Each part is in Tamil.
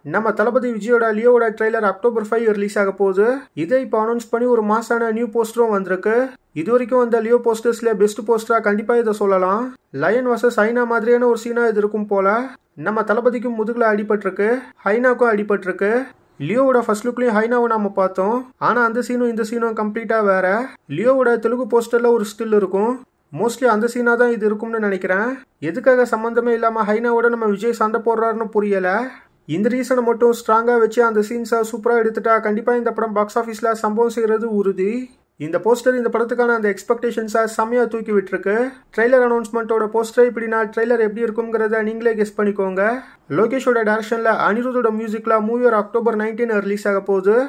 நம்ம தளபதி விஜயோட லியோவோட ட்ரெய்லர் அக்டோபர் ஃபைவ் ரிலீஸ் ஆக போகுது இதை இப்போ அனௌன்ஸ் பண்ணி ஒரு மாசான நியூ போஸ்டரும் வந்திருக்கு இது வரைக்கும் அந்த லியோ போஸ்டர்ஸ்ல பெஸ்ட் போஸ்டரா கண்டிப்பா இதை சொல்லலாம் லயன் வர்சஸ் ஹைனா மாதிரியான ஒரு சீனா இது இருக்கும் போல நம்ம தளபதிக்கும் முதுகுல அடிபட்டிருக்கு ஹைனாக்கும் அடிபட்டிருக்கு லியோவோட ஃபர்ஸ்ட் லுக்லயும் ஹைனாவை நாம பார்த்தோம் ஆனா அந்த சீனும் இந்த சீனும் கம்ப்ளீட்டா வேற லியோவோட தெலுங்கு போஸ்டர்ல ஒரு ஸ்டில் இருக்கும் மோஸ்ட்லி அந்த சீனா தான் இது இருக்கும்னு நினைக்கிறேன் எதுக்காக சம்மந்தமே இல்லாம ஹைனாவோட நம்ம விஜய் சண்டை போடுறாருன்னு புரியல இந்த ரீசனை மட்டும் ஸ்ட்ராங்காக வச்சு அந்த சீன்ஸை சூப்பராக எடுத்துட்டா கண்டிப்பாக இந்த படம் பாக்ஸ் ஆஃபீஸில் சம்பவம் செய்கிறது உறுதி இந்த போஸ்டர் இந்த படத்துக்கான அந்த எக்ஸ்பெக்டேஷன்ஸை செம்மையாக தூக்கி விட்டுருக்கு ட்ரெய்லர் அனௌன்ஸ்மெண்ட்டோட போஸ்டர் இப்படினா ட்ரெய்லர் எப்படி இருக்குங்கிறத நீங்களே கெஸ் பண்ணிக்கோங்க லோகேஷோட டேரக்ஷனில் அனிருத்தோட மியூசிக்கில் மூவியர் அக்டோபர் நைன்டீன் ரிலீஸ் ஆக போகுது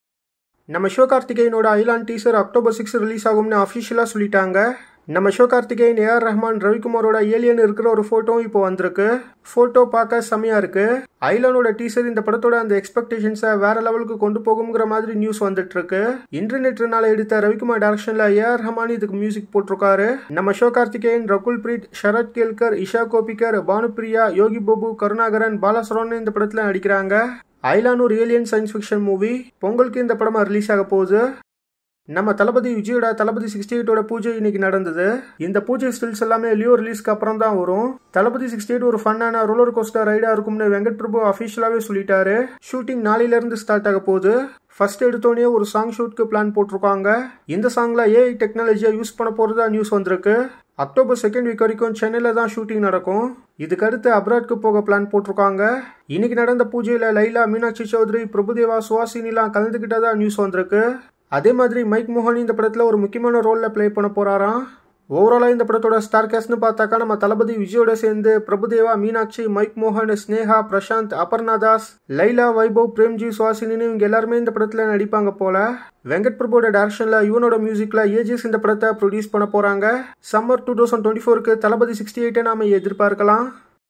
நம்ம சிவகார்த்திகேயனோட Ayalaan teaser October six release ஆகும்னு அஃபிஷியலாக சொல்லிட்டாங்க நம்ம சிவகார்த்திகேயன் ஏஆர் ரஹ்மான் ரவிக்குமாரோட ஏலியன் இருக்கிற ஒரு ஃபோட்டோ இப்போ வந்திருக்கு ஃபோட்டோ பார்க்க செம்மையா இருக்கு ஐலானோட டீசர் இந்த படத்தோட அந்த எக்ஸ்பெக்டேஷன்ஸை வேற லெவலுக்கு கொண்டு போகுங்கிற மாதிரி நியூஸ் வந்துட்டு இருக்கு இன்டர்நெட்னால எடுத்த ரவிக்குமார் டைரக்ஷன்ல ஏஆர் ரஹ்மான் இதுக்கு மியூசிக் போட்டிருக்காரு நம்ம சிவகார்த்திகேயன் ரகுல் பிரீத் ஷரத் கேல்கர் இஷா கோபிகர் பானுப்பிரியா யோகி பாபு கருணாகரன் பாலசரோன் இந்த படத்துல நடிக்கிறாங்க ஐலான் ஒரு ஏலியன் சயின்ஸ் ஃபிக்ஷன் மூவி பொங்கலுக்கு இந்த படமா ரிலீஸ் ஆக போகுது நம்ம தளபதி விஜயோட தளபதி சிக்ஸ்டி எயிட்டோட பூஜை இன்னைக்கு நடந்தது இந்த பூஜை ஸ்டில்ஸ் எல்லாமே லியோ ரிலீஸ்க்கு அப்புறம் தான் வரும் தளபதி சிக்ஸ்டி எயிட் ஒரு ஃபன்னான ரோலர் கோஸ்டர் ரைடா இருக்கும்னு வெங்கட் பிரபு அஃபிஷியலாவே சொல்லிட்டாரு ஷூட்டிங் நாளையில இருந்து ஸ்டார்ட் ஆக போகுது ஃபர்ஸ்ட் எடுத்தோடனே ஒரு சாங் ஷூட்க்கு பிளான் போட்டிருக்காங்க இந்த சாங்ல ஏஐ டெக்னாலஜியை யூஸ் பண்ண போறதா நியூஸ் வந்திருக்கு அக்டோபர் செகண்ட் வீக் வரைக்கும் சென்னையில தான் ஷூட்டிங் நடக்கும் இதுக்கு அடுத்து அப்ராட்க்கு போக பிளான் போட்டிருக்காங்க இன்னைக்கு நடந்த பூஜையில லைலா மீனாட்சி சௌத்ரி பிரபுதேவா சுவாசினிலாம் கலந்துகிட்டதா நியூஸ் வந்திருக்கு அதே மாதிரி மைக் மோகன் இந்த படத்தில் ஒரு முக்கியமான ரோலில் ப்ளே பண்ண போகிறாராம் ஓவராலாக இந்த படத்தோட ஸ்டார் கேஸ்ட்னு பார்த்தாக்கா நம்ம தளபதி விஜயோட சேர்ந்து பிரபுதேவா மீனாட்சி மைக் மோகன் ஸ்னேகா பிரசாந்த் அபர்ணா தாஸ் லைலா வைபவ் பிரேம்ஜி சுவாசினின்னு இவங்க எல்லாருமே இந்த படத்தில் நடிப்பாங்க போல வெங்கட் பிரபுவோட டேரக்ஷனில் யுவனோட மியூசிக்கில் ஏஜிஎஸ் இந்த படத்தை ப்ரொடியூஸ் பண்ண போகிறாங்க சம்மர் டூ தௌசண்ட் டுவெண்ட்டி ஃபோருக்கு தளபதி சிக்ஸ்டி எயிட்டை நாம எதிர்பார்க்கலாம்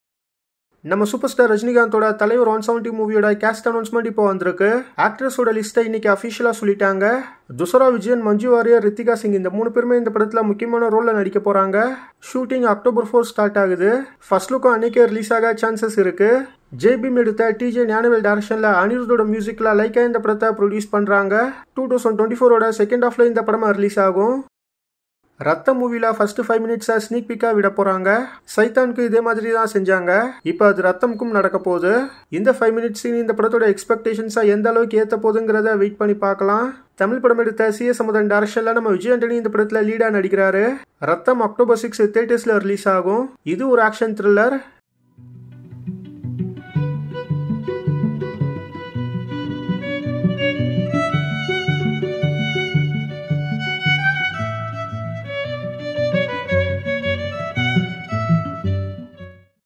நம்ம சூப்பர் ஸ்டார் ரஜினிகாந்தோட தலைவர் ஒன் செவன்டி மூவியோட கேஸ்ட் அனௌன்ஸ்மெண்ட் இப்போ வந்திருக்கு ஆக்ட்ரஸோட லிஸ்ட்டை இன்னைக்கு அஃபிஷியலாக சொல்லிட்டாங்க துசரா விஜயன் மஞ்சு வாரியர் ரித்திகா சிங் இந்த மூணு பேருமே இந்த படத்தில் முக்கியமான ரோலில் நடிக்க போகிறாங்க ஷூட்டிங் அக்டோபர் ஃபோர் ஸ்டார்ட் ஆகுது ஃபர்ஸ்ட் லுக்கும் அன்னைக்கே ரிலீஸ் ஆக சான்சஸ் இருக்கு ஜேபிஎம் எடுத்த டிஜே ஞானவேல் டேரக்ஷனில் அனிருத்தோட மியூசிக்கில் லைக்கா இந்த படத்தை ப்ரொடியூஸ் பண்ணுறாங்க டூ தௌசண்ட் டுவெண்ட்டி ஃபோரோட செகண்ட் ஹாஃப்ல இந்த படமாக ரிலீஸ் ஆகும் ரத்த மூவில ஃபர்ஸ்ட் ஃபைவ் மினிட்ஸை ஸ்னீக் பிக்கா விட போறாங்க சைத்தானுக்கு இதே மாதிரி தான் செஞ்சாங்க இப்போ அது ரத்தமுக்கும் நடக்க போகுது இந்த ஃபைவ் மினிட்ஸ் சீன் இந்த படத்தோட எக்ஸ்பெக்டேஷன்ஸா எந்த அளவுக்கு ஏத்த போகுதுங்கிறத வெயிட் பண்ணி பார்க்கலாம் தமிழ் படம் எடுத்த சி எஸ் சமுதன் டேரக்ஷன்ல நம்ம விஜய் ஆண்டனி இந்த படத்துல லீடா நடிக்கிறாரு ரத்தம் அக்டோபர் சிக்ஸ் தேட்டர்ஸ்ல ரிலீஸ் ஆகும் இது ஒரு ஆக்ஷன் த்ரில்லர்